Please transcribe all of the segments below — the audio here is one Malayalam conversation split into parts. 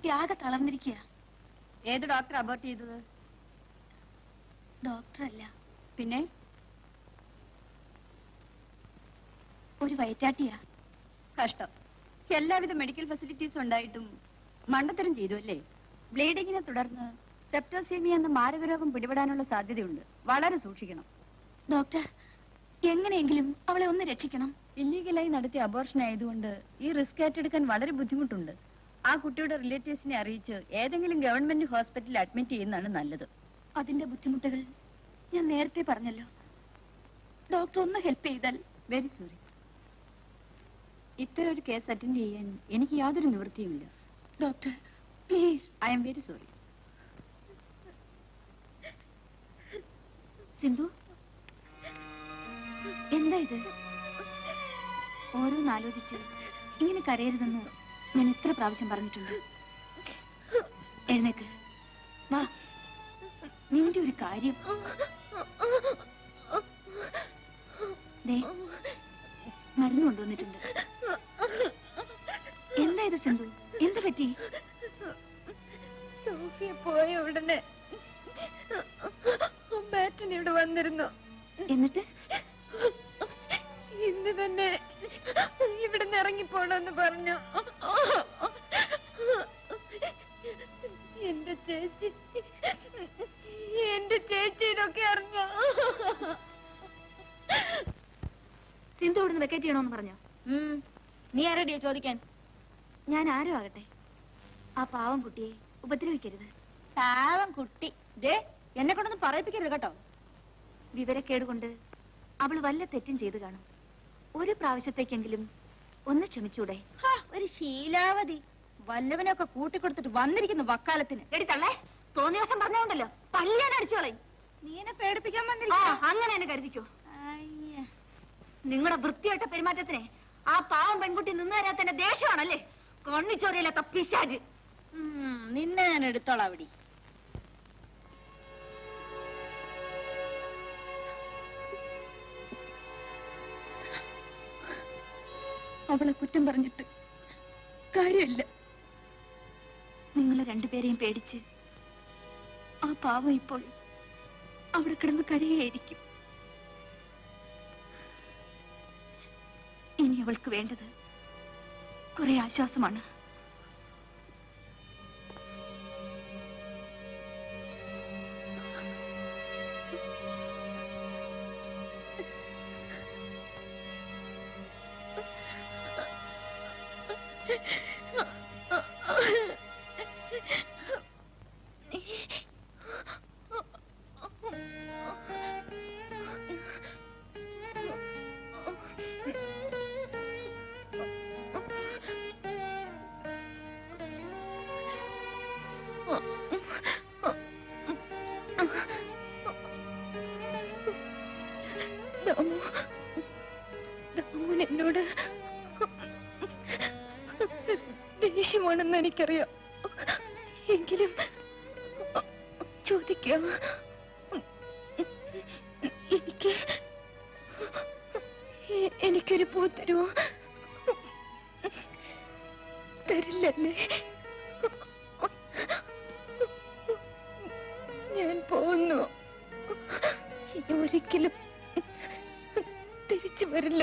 ആകെ തളർന്നിരിക്കുക ഏത് ഡോക്ടർ അബോർട്ട് ചെയ്തത് ഡോക്ടറല്ല പിന്നെ ഒരു വയറ്റാട്ടിയാ കഷ്ടം എല്ലാവിധ മെഡിക്കൽ ഫെസിലിറ്റീസ് ഉണ്ടായിട്ടും മണ്ടത്തരം ചെയ്തു അല്ലേ ബ്ലീഡിങ്ങിനെ തുടർന്ന് സെപ്റ്റോസീമിയ എന്ന മാരകരോഗം പിടിപെടാനുള്ള സാധ്യതയുണ്ട് വളരെ സൂക്ഷിക്കണം ഡോക്ടർ എങ്ങനെയെങ്കിലും അവളെ ഒന്ന് രക്ഷിക്കണം ഇല്ലീഗലായി നടത്തിയ അബോർഷൻ ആയതുകൊണ്ട് ഈ റിസ്ക് ഏറ്റെടുക്കാൻ വളരെ ബുദ്ധിമുട്ടുണ്ട് ആ കുട്ടിയുടെ റിലേറ്റീവ്സിനെ അറിയിച്ച് ഏതെങ്കിലും ഗവൺമെന്റ് ഹോസ്പിറ്റലിൽ അഡ്മിറ്റ് ചെയ്യുന്നതാണ് നല്ലത് അതിന്റെ ബുദ്ധിമുട്ടുകൾ ഞാൻ നേരത്തെ പറഞ്ഞല്ലോ ഡോക്ടർ ഒന്ന് ഹെൽപ്പ് ചെയ്താൽ വെരി സോറി ഇത്തരം ഒരു കേസ് അറ്റൻഡ് ചെയ്യാൻ എനിക്ക് യാതൊരു നിവൃത്തിയുമില്ല doctor please I am very sorry Sindhu എന്താ ഇത് ഓരോന്നാലോചിച്ച് ഇങ്ങനെ കരയരുതെന്ന് ഞാൻ എത്ര പ്രാവശ്യം പറഞ്ഞിട്ടുണ്ട് എഴുന്നേക്ക് വാ നിന്റെ ഒരു കാര്യം ദേ, മരുന്ന് കൊണ്ടുവന്നിട്ടുണ്ട് എന്താ ഇത് സിന്ധു എന്ത് പറ്റി സോഫിയ പോയ ഉടനെ ബാറ്റൻ ഇവിടെ വന്നിരുന്നു എന്നിട്ട് ഇന്ന് തന്നെ ഇവിടെ നിന്ന് ഇറങ്ങിപ്പോണെന്ന് പറഞ്ഞു എന്റെ ചേച്ചി എന്റെ ചേച്ചി ഇതൊക്കെ അറിഞ്ഞു സിന്ധു ഇവിടുന്ന് വെക്കേറ്റ് ചെയ്യണമെന്ന് പറഞ്ഞോ നീ ആരടിയാ ചോദിക്കാൻ ഞാൻ ആരും ആകട്ടെ ആ പാവം കുട്ടിയെ ഉപദ്രവിക്കരുത് പാവം കുട്ടി ദേ എന്നെ കൊണ്ടൊന്നും പറയിപ്പിക്കരുത് കേട്ടോ വിവരക്കേട് കൊണ്ട് അവൾ വല്ല തെറ്റും ചെയ്തു കാണും ഒരു പ്രാവശ്യത്തേക്കെങ്കിലും ഒന്ന് ക്ഷമിച്ചൂടെ ഹാ, ഒരു ശീലാവതി വല്ലവനൊക്കെ കൂട്ടിക്കൊടുത്തിട്ട് വന്നിരിക്കുന്നു വക്കാലത്തിന് എടി തള്ളേ തോന്നിയ ദിവസം പറഞ്ഞോണ്ടല്ലോ പള്ളിയാൻ അടിച്ചോളെ നീ എന്നെ പേടിപ്പിക്കാൻ ആ വന്നിരിക്കുന്നു അങ്ങനെ തന്നെ കരുതിക്കോ നിങ്ങളുടെ വൃത്തിയായിട്ട പെരുമാറ്റത്തിനെ ആ പാവം പെൺകുട്ടി നിന്ന് തരാത്തന്റെ ദേഷ്യമാണല്ലേ കണ്ണിച്ചോറിയില്ലാത്ത പിശാജ് നിന്നെ ഞാൻ എടുത്തോളാം അവിടെ അവളെ കുറ്റം പറഞ്ഞിട്ട് കാര്യമില്ല നിങ്ങളെ രണ്ടുപേരെയും പേടിച്ച് ആ പാവം ഇപ്പോൾ അവിടെ കിടന്ന് കരയായിരിക്കും ഇനി അവൾക്ക് വേണ്ടത് കുറെ ആശ്വാസമാണ് ദാമു ദാമുൻ എന്നോട് ദേഷ്യമാണെന്ന് എനിക്കറിയാം എങ്കിലും ചോദിക്കാം എനിക്ക് എ- എനിക്കൊരു പൂ തരുമോ തരില്ലല്ലേ ഞാൻ പോകുന്നു ഇനി ഒരിക്കലും തിരിച്ചു വരില്ല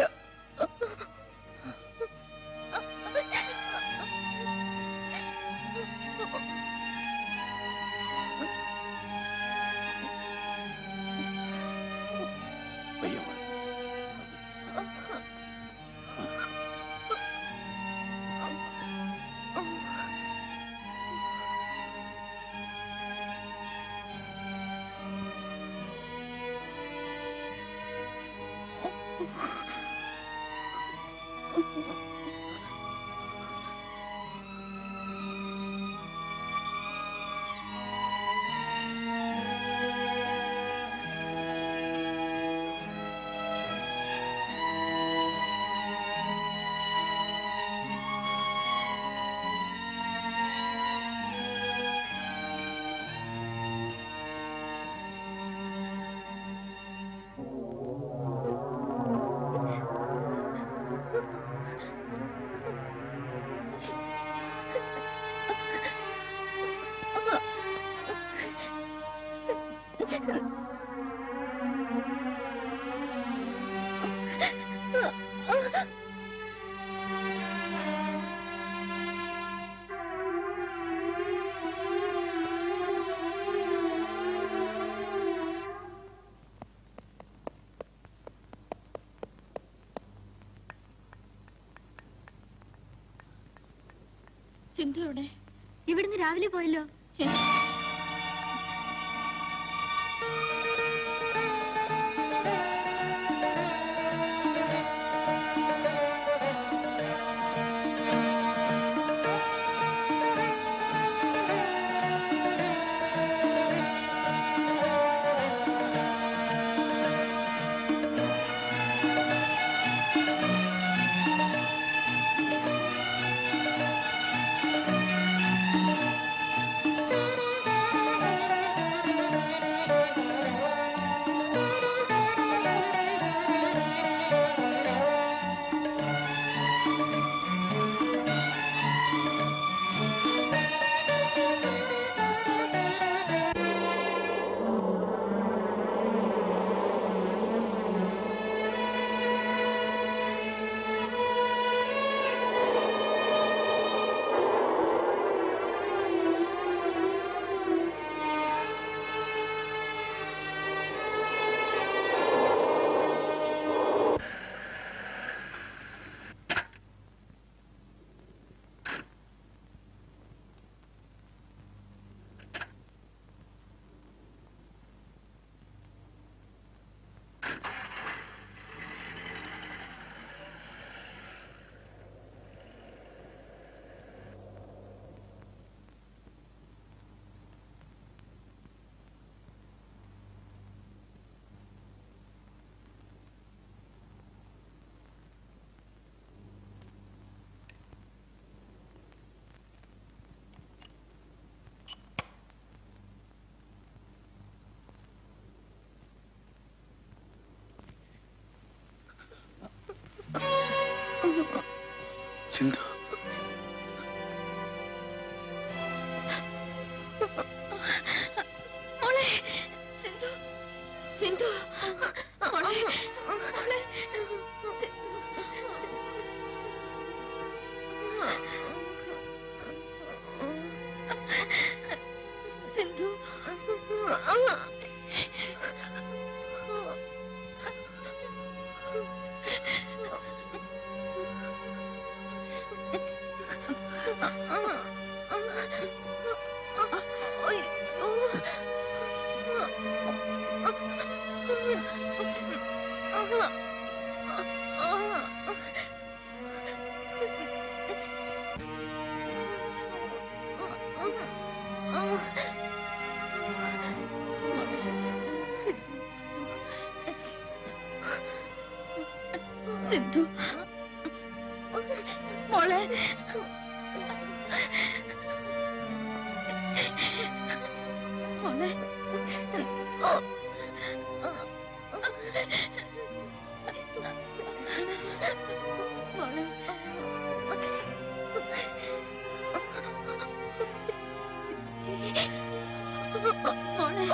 സിന്ധു എവിടെ ഇവിടുന്ന് രാവിലെ പോയല്ലോ സിന്ധു മോളെ സിന്ധു സിന്ധു മോളെ മോളെ സിന്ധു സിന്ധു മോളെ മോളെ മോളെ മോളെ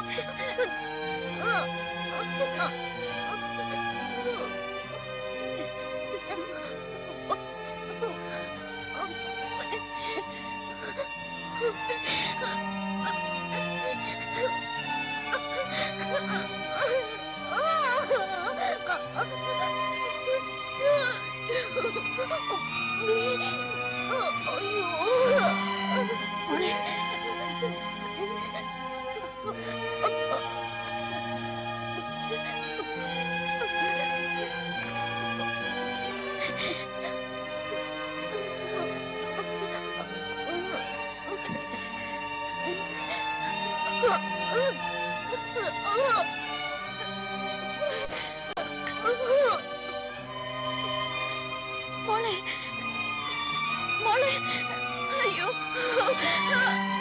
മോളെ മോളെ അയ്യോ